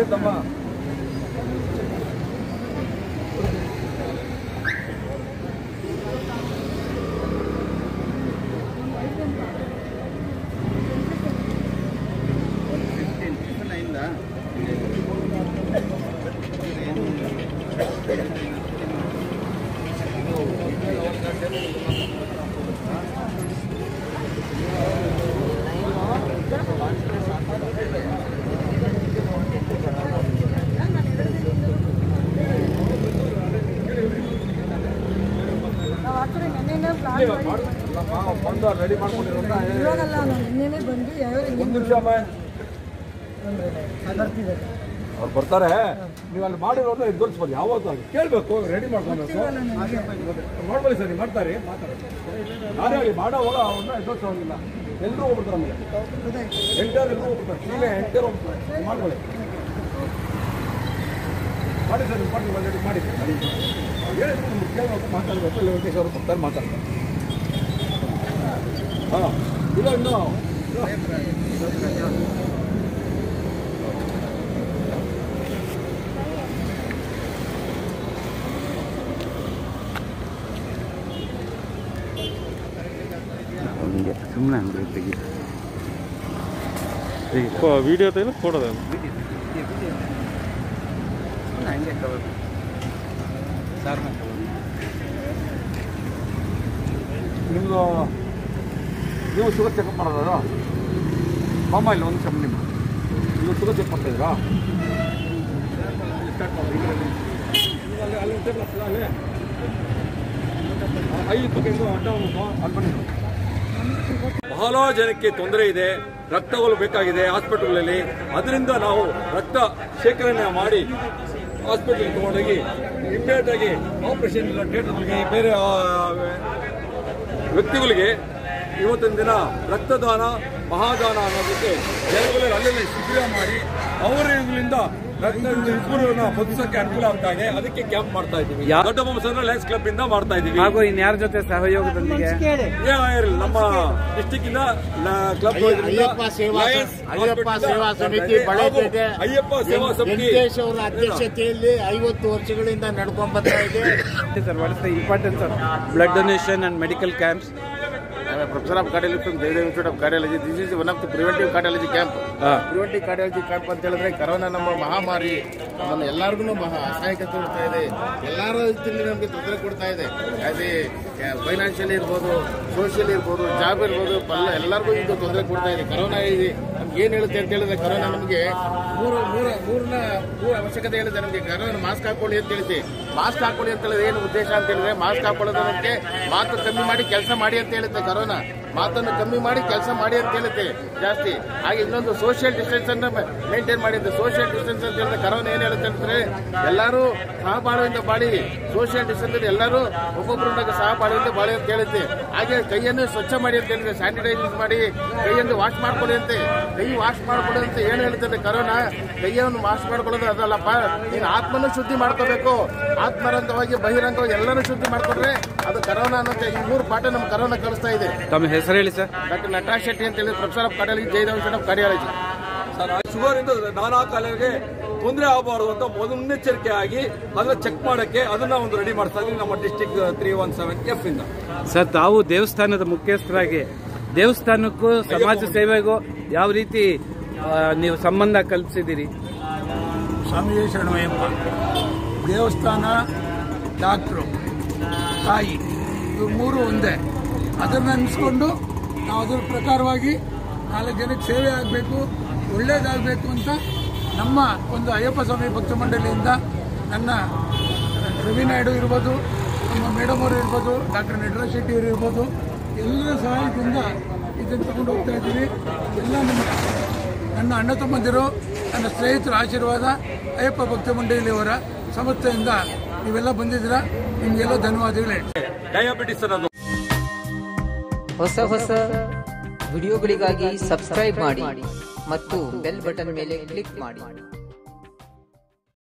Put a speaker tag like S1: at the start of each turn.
S1: ತಮ್ಮ
S2: ನಾವು actually ನೆನ್ನೆನೇ plan ಮಾಡಿ
S1: ಅಲ್ಲಮ್ಮ, ಬಂದು ರೆಡಿ ಮಾಡ್ಕೊಂಡಿರೋದ್ನ
S2: ಇವಾಗಲ್ಲ ನಾವು ನೆನ್ನೆನೇ ಬಂದು ಯಾವ್ಯಾವ
S1: ಒಂದು ನಿಮಿಷ ಅಮ್ಮ
S2: ಬರ್ತಿದ್ದಾರೆ
S1: ಅವ್ರು ಬರ್ತಾರೆ ನೀವು ಅಲ್ಲಿ ಮಾಡಿರೋದು ಎದುರಿಸ್ಬೋದು ಯಾವತ್ತೂ ಆಗಿ ಕೇಳಬೇಕು ರೆಡಿ ಮಾಡ್ಕೊಬೇಕು ಮಾಡ್ಕೊಳ್ಳಿ ಸರ್ ನೀವು ಮಾಡ್ತಾರೆ ನಾನೇ ಆಗಲಿ ಮಾಡೋವಾಗ ಅವ್ರನ್ನ ಎದುರಿಸೋಂಗಿಲ್ಲ ಎಲ್ಲರೂ ಹೋಗ್ಬಿಡ್ತಾರೆ ಆಮೇಲೆ ಎಂಟರ್ ಎಲ್ಲರೂ ಹೋಗ್ಬಿಡ್ತಾರೆ ನೀವೇ ಎಂಟರ್ ಹೋಗ್ಬಿಡ್ತಾರೆ ಮಾಡ್ಕೊಳ್ಳಿ ಮಾಡಿ ಸರ್ ನೀವು ಮಾಡಿ ರೆಡಿ ಮಾಡಿ ಹೇಳಿದ್ರು ನಿಮ್ಗೆ ಕೇಳಬೇಕು ಮಾತಾಡಬೇಕು ಲೋಕೇಶ್ ಅವರು ಬರ್ತಾರೆ ಮಾತಾಡ್ತಾರೆ ಹಾಂ ಇಲ್ಲ ಇನ್ನು
S3: ಹಂಗೆ ಸುಮ್ಮನೆ ಹಂಗೆ ತೆಗಿ
S4: ವಿಡಿಯೋ ತೆಗೆದು ಕೊಡೋದು
S3: ಹಂಗೆ ಕವರ್ ಸಾರ್
S1: ನಿಮ್ಮದು ನೀವು ಶುಗರ್ ಚೆಕಪ್ ಮಾಡೋದಾ ಮಾಮ ಇಲ್ಲ ಒಂದು ನಿಮಿಷ ನಿಮ್ಮ ನೀವು ಶುಗರ್ ಚೆಕ್ ಮಾಡ್ತಾಯಿದ್ರಾ ಸ್ಟಾರ್ಟ್ ಮಾಡಿ ಅಲ್ಲಿ ಅಲ್ಲಿ table ಹತ್ರ ಅಲ್ಲೇ ಐದು ಬಗ್ಗೆ ಅಡ್ಡ ಹೋಗ್ಬೇಕು ಅಲ್ಲಿ ಬನ್ನಿ ಬಹಳ ಜನಕ್ಕೆ ತೊಂದರೆ ಇದೆ ರಕ್ತಗಳು ಬೇಕಾಗಿದೆ ಹಾಸ್ಪಿಟಲ್ನಲ್ಲಿ ಅದರಿಂದ ನಾವು ರಕ್ತ ಶೇಖರಣೆ ಮಾಡಿ ಹಾಸ್ಪಿಟಲ್ಗೆ ತಗೊಂಡೋಗಿ ಇಮ್ಮಿಡಿಯೇಟ್ ಆಗಿ ಆಪರೇಷನ್ ಇಲ್ಲ ಥಿಯೇಟರ್ಗಳಿಗೆ ಬೇರೆ ಆ, ವ್ಯಕ್ತಿಗಳಿಗೆ ಇವತ್ತಿನ ದಿನ ರಕ್ತದಾನ ಮಹಾದಾನ ಅನ್ನೋದಕ್ಕೆ ಜನಗಳಿಗೆ ಅಲ್ಲಲ್ಲಿ ಶಿಬಿರ ಮಾಡಿ ಅವರಿಂದ ರಕ್ತ ಇಬ್ಬರನ್ನ ಬದುಕಕ್ಕೆ ಅನುಕೂಲ ಆಗ್ತಾ ಇದೆ ಅದಕ್ಕೆ ಕ್ಯಾಂಪ್ ಮಾಡ್ತಾ ಇದ್ದೀವಿ ದೊಡ್ಡ ಬೊಮ್ಮಸಂದ್ರ ಲಯನ್ಸ್ ಕ್ಲಬ್ ಇಂದ ಮಾಡ್ತಾ ಇದ್ದೀವಿ
S3: ಹಾಗೂ ಇನ್ಯಾರ ಜೊತೆ ಸಹಯೋಗದೊಂದಿಗೆ
S1: ಏ, ನಮ್ಮ ಡಿಸ್ಟಿಕ್ ಇಂದ ಕ್ಲಬ್
S5: ಅಯ್ಯಪ್ಪ ಸೇವಾ ಅಯ್ಯಪ್ಪ ಸೇವಾ ಸಮಿತಿ ಬಳೆಪೇಟೆ
S1: ಅಯ್ಯಪ್ಪ ಸೇವಾ ಸಮಿತಿ
S5: ವೆಂಕಟೇಶ್ ಅವರ ಅಧ್ಯಕ್ಷತೆಯಲ್ಲಿ ಐವತ್ತು ವರ್ಷಗಳಿಂದ ನಡ್ಕೊಂಡ್ ಬರ್ತಾ ಇದೆ
S3: sir what is the importance of blood donation and medical camps
S5: I'm a professor of cardiology from Jayadeva Institute of Cardiology. This is one of the preventive cardiology camp. Preventive cardiology camp ಅಂತ ಹೇಳಿದ್ರೆ corona ನಮ್ಮ ಮಹಾಮಾರಿ ನಮ್ಮನ್ನು ಎಲ್ಲರಿಗೂ ಮಹಾ ಅಸಹಾಯಕ ತೋರ್ತಾ ಇದೆ ಎಲ್ಲರ ರೀತಿಯಲ್ಲಿ ನಮಗೆ ತೊಂದರೆ ಕೊಡ್ತಾ ಇದೆ ಅದೇ ಫೈನಾನ್ಷಿಯಲಿ ಇರ್ಬೋದು ಸೋಷಿಯಲ್ ಇರ್ಬೋದು ಜಾಬ್ ಇರ್ಬೋದು ಎಲ್ಲ ಎಲ್ಲರಿಗೂ ಇದು ತೊಂದರೆ ಕೊಡ್ತಾ ಇದೆ ಕರೋನಾ ಇದೆ ನಮ್ಗೆ ಏನು ಹೇಳುತ್ತೆ ಅಂತ ಹೇಳಿದ್ರೆ ಕರೋನಾ ನಮಗೆ ಮೂರು ಮೂರು ಮೂರನ್ನ ಮೂರು ಅವಶ್ಯಕತೆ ಹೇಳಿದೆ ನಮಗೆ ಕರೋನಾ ಮಾಸ್ಕ್ ಹಾಕೊಳ್ಳಿ ಅಂತ ಹೇಳ್ತೀವಿ ಮಾಸ್ಕ್ ಹಾಕೊಳ್ಳಿ ಅಂತ ಹೇಳಿದ್ರೆ ಏನು ಉದ್ದೇಶ ಅಂತ ಹೇಳಿದ್ರೆ ಮಾಸ್ಕ್ ಹಾಕೊಳ್ಳೋದಕ್ಕೆ ಮಾತು ಕಮ್ಮಿ ಮಾಡಿ ಕೆಲಸ ಮಾಡಿ ಅಂತ ಹೇಳುತ್ತೆ ಕರೋನಾ ಮಾತನ್ನು ಕಮ್ಮಿ ಮಾಡಿ ಕೆಲಸ ಮಾಡಿ ಅಂತ ಹೇಳುತ್ತೆ ಜಾಸ್ತಿ ಹಾಗೆ ಇನ್ನೊಂದು ಸೋಷಿಯಲ್ ಡಿಸ್ಟೆನ್ಸ್ ಅನ್ನ ಮೇಂಟೈನ್ ಮಾಡಿದ್ದು ಸೋಷಿಯಲ್ ಡಿಸ್ಟೆನ್ಸ್ ಅಂತ ಹೇಳಿದ್ರೆ ಕರೋನಾ ಏನ್ ಹೇಳುತ್ತೆ ಅಂದ್ರೆ ಎಲ್ಲರೂ ಸಹಬಾಳ್ವೆಯಿಂದ ಬಾಳಿ ಸೋಷಿಯಲ್ ಡಿಸ್ಟೆನ್ಸ್ ಎಲ್ಲರೂ ಒಬ್ಬೊಬ್ಬರೊಂದಿಗೆ ಸಹಬಾಳ್ವೆಯಿಂದ ಬಾಳಿ ಅಂತ ಹೇಳುತ್ತೆ ಹಾಗೆ ಕೈಯನ್ನು ಸ್ವಚ್ಛ ಮಾಡಿ ಅಂತ ಹೇಳಿದ್ರೆ ಸ್ಯಾನಿಟೈಸ್ ಮಾಡಿ ಕೈಯನ್ನು ವಾಶ್ ಮಾಡ್ಕೊಳ್ಳಿ ಅಂತೆ ಕೈ ವಾಶ್ ಮಾಡ್ಕೊಳ್ಳಿ ಅಂತ ಏನು ಹೇಳ್ತದೆ ಕರೋನಾ ಕೈಯನ್ನು ವಾಶ್ ಮಾಡ್ಕೊಳ್ಳೋದು ಅದಲ್ಲಪ್ಪ ನೀನು ಆತ್ಮನು ಶುದ್ಧಿ ಮಾಡ್ಕೋಬೇಕು ಆತ್ಮರಂಗವಾಗಿ ಬಹಿರಂಗವಾಗಿ ಎಲ್ಲರೂ ಶುದ್ಧಿ ಮಾಡ್ಕೊಂಡ್ರೆ ಅದು ಕರೋನಾ ಅನ್ನೋಂಥ ಈ ಮೂರು ಪಾಠ ನಮ್ಮ ಕರೋನಾ ಕಲಿಸ್ತಾ ಇದೆ
S3: ತಮ್ಮ ಹೆಸರು ಹೇಳಿ ಸರ್
S5: ಡಾಕ್ಟರ್ ನಟರಾಜ್ ಶೆಟ್ಟಿ ಅಂತ ಹೇಳಿ professor of cardiology Jayadev institute of cardiology
S1: sugar ಇಂದ ನಾನಾ ಕಾಯಿಲೆಗೆ ತೊಂದರೆ ಆಗಬಾರದು ಅಂತ ಮೊದಲು ಮುನ್ನೆಚ್ಚರಿಕೆ ಆಗಿ ಅದನ್ನ ಚೆಕ್ ಮಾಡಕ್ಕೆ ಅದನ್ನ ಒಂದು ರೆಡಿ ಮಾಡ್ತಾ ಇದ್ದೀವಿ ನಮ್ಮ district three one seven F ಇಂದ
S3: ಸರ್ ತಾವು ದೇವಸ್ಥಾನದ ಮುಖ್ಯಸ್ಥರಾಗಿ ದೇವಸ್ಥಾನಕ್ಕೂ ಸಮಾಜ ಸೇವೆಗೂ ಯಾವ ರೀತಿ ಆ, ನೀವು ಸಂಬಂಧ ಕಲ್ಪಿಸಿದ್ದೀರಿ
S6: ಸ್ವಾಮಿ ಶರಣಮಯ್ಯಪ್ಪ ದೇವಸ್ಥಾನ ಡಾಕ್ಟ್ರು ತಾಯಿ ಇವ್ರು ಮೂರು ಒಂದೇ ಅದನ್ನು ಅನಿಸ್ಕೊಂಡು ನಾವು ಅದ್ರ ಪ್ರಕಾರವಾಗಿ ನಾಲ್ಕು ಜನಕ್ಕೆ ಸೇವೆ ಆಗಬೇಕು ಒಳ್ಳೇದಾಗಬೇಕು ಅಂತ ನಮ್ಮ ಒಂದು ಅಯ್ಯಪ್ಪ ಸ್ವಾಮಿ ಭಕ್ತ ಮಂಡಳಿಯಿಂದ ನನ್ನ ರವಿ ನಾಯ್ಡು ಇರ್ಬೋದು ನಮ್ಮ ಮೇಡಮ್ ಅವರು ಇರ್ಬೋದು ಡಾಕ್ಟರ್ ನಟರಾಜ್ ಶೆಟ್ಟಿ ಅವರು ಇರ್ಬೋದು ಎಲ್ಲರ ಸಹಾಯದಿಂದ ಇದನ್ನು ತಗೊಂಡು ಹೋಗ್ತಾ ಇದ್ದೀವಿ ಎಲ್ಲ ನಮ್ಮ ನನ್ನ ಅಣ್ಣ ತಮ್ಮಂದಿರು ನನ್ನ ಸ್ನೇಹಿತರ ಆಶೀರ್ವಾದ ಅಯ್ಯಪ್ಪ ಭಕ್ತ ಮಂಡಳಿಯವರ ಸಂಸ್ಥೆಯಿಂದ ನೀವೆಲ್ಲ ಬಂದಿದ್ದೀರಾ ನಿಮಗೆಲ್ಲ ಧನ್ಯವಾದಗಳು ಹೇಳ್ತೀನಿ
S1: ಡಯಾಬಿಟಿಸ್ ಅನ್ನೋದು
S7: ಹೊಸ ಹೊಸ ವಿಡಿಯೋಗಳಿಗಾಗಿ ಸಬ್ಸ್ಕ್ರೈಬ್ ಮಾಡಿ ಮತ್ತು ಬೆಲ್ ಬಟನ್ ಮೇಲೆ ಕ್ಲಿಕ್ ಮಾಡಿ